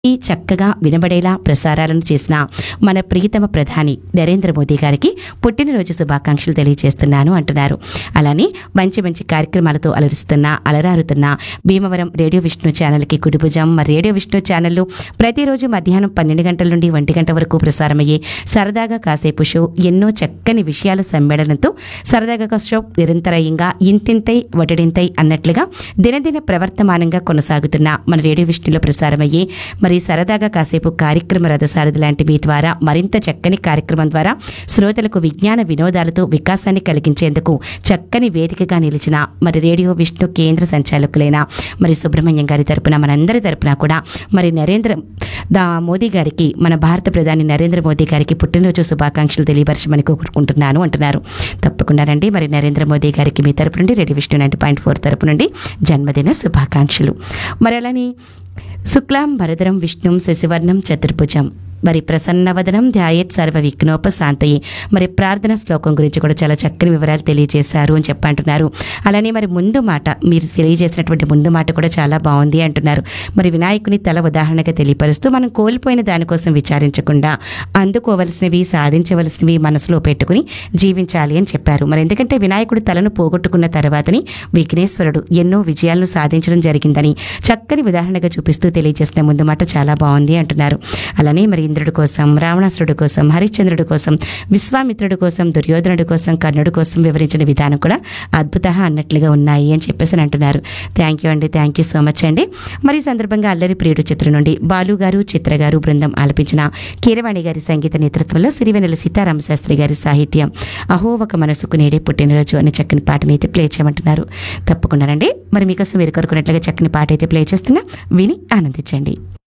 ఈ చక్కగా వినబడేలా ప్రసారాలను చేసిన మన ప్రియతమ ప్రధాని నరేంద్ర మోదీ గారికి పుట్టినరోజు శుభాకాంక్షలు తెలియజేస్తున్నాను అంటున్నారు అలానే మంచి మంచి కార్యక్రమాలతో అలరిస్తున్న అలరారుతున్న భీమవరం రేడియో విష్ణు ఛానల్కి కుడిభుజం మరి రేడియో విష్ణు ఛానల్లో ప్రతిరోజు మధ్యాహ్నం పన్నెండు గంటల నుండి ఒంటి గంట వరకు ప్రసారమయ్యే సరదాగా కాసేపు షో ఎన్నో చక్కని విషయాల సమ్మేళనంతో సరదాగా షో నిరంతరాయంగా ఇంతింతై వటడింతై అన్నట్లుగా దినదిన ప్రవర్తమానంగా కొనసాగుతున్న మన రేడియో విష్ణులో ప్రసారమయ్యే మరి సరదాగా కాసేపు కార్యక్రమ రథసారథి లాంటి మీ ద్వారా మరింత చక్కని కార్యక్రమం ద్వారా శ్రోతలకు విజ్ఞాన వినోదాలతో వికాసాన్ని కలిగించేందుకు చక్కని వేదికగా నిలిచిన మరి రేడియో విష్ణు కేంద్ర సంచాలకులైన మరి సుబ్రహ్మణ్యం గారి తరపున మనందరి తరపున కూడా మరి నరేంద్ర దా మోదీ గారికి మన భారత ప్రధాని నరేంద్ర మోదీ గారికి పుట్టినరోజు శుభాకాంక్షలు తెలియపరచమని కోరుకుంటున్నాను అంటున్నారు తప్పకుండా రండి మరి నరేంద్ర మోదీ గారికి మీ తరపు నుండి ready Vishnu ninety point four తరపు నుండి జన్మదిన శుభాకాంక్షలు మరి అలానే శుక్లాం భరదరం విష్ణుం శశివర్ణం చతుర్భుజం మరి ప్రసన్నవదనం ధ్యాయేత్ సర్వ విఘ్నోపశాంతయే మరి ప్రార్థన శ్లోకం గురించి కూడా చాలా చక్కని వివరాలు తెలియజేశారు అని చెప్పంటున్నారు అలానే మరి ముందు మాట మీరు తెలియజేసినటువంటి ముందు మాట కూడా చాలా బాగుంది అంటున్నారు మరి వినాయకుని తల ఉదాహరణగా తెలియపరుస్తూ మనం కోల్పోయిన దానికోసం విచారించకుండా అందుకోవలసినవి సాధించవలసినవి మనసులో పెట్టుకుని జీవించాలి అని చెప్పారు మరి ఎందుకంటే వినాయకుడు తలను పోగొట్టుకున్న తర్వాతని విఘ్నేశ్వరుడు ఎన్నో విజయాలను సాధించడం జరిగిందని చక్కని ఉదాహరణగా చూపిస్తూ తెలియజేసిన ముందు మాట చాలా బాగుంది అంటున్నారు అలానే మరి ఇంద్రుడి కోసం రావణాసురుడి కోసం హరిశ్చంద్రుడి కోసం విశ్వామిత్రుడి కోసం దుర్యోధనుడి కోసం కర్ణుడి కోసం వివరించిన విధానం కూడా అద్భుత అన్నట్లుగా ఉన్నాయి అని చెప్పేసి అని అంటున్నారు థ్యాంక్ యూ అండి థ్యాంక్ యూ సో మచ్ అండి మరి ఈ సందర్భంగా అల్లరి ప్రియుడు చిత్రం నుండి బాలు గారు చిత్ర గారు బృందం ఆలపించిన కీరవాణి గారి సంగీత నేతృత్వంలో సిరివెనెల సీతారామ శాస్త్రి గారి సాహిత్యం అహో ఒక మనసుకు నేడే పుట్టినరోజు అనే చక్కని పాటని అయితే ప్లే చేయమంటున్నారు తప్పకుండా రండి మరి మీకోసం మీరు కోరుకున్నట్లుగా చక్కని పాట అయితే ప్లే చేస్తున్నా విని ఆనందించండి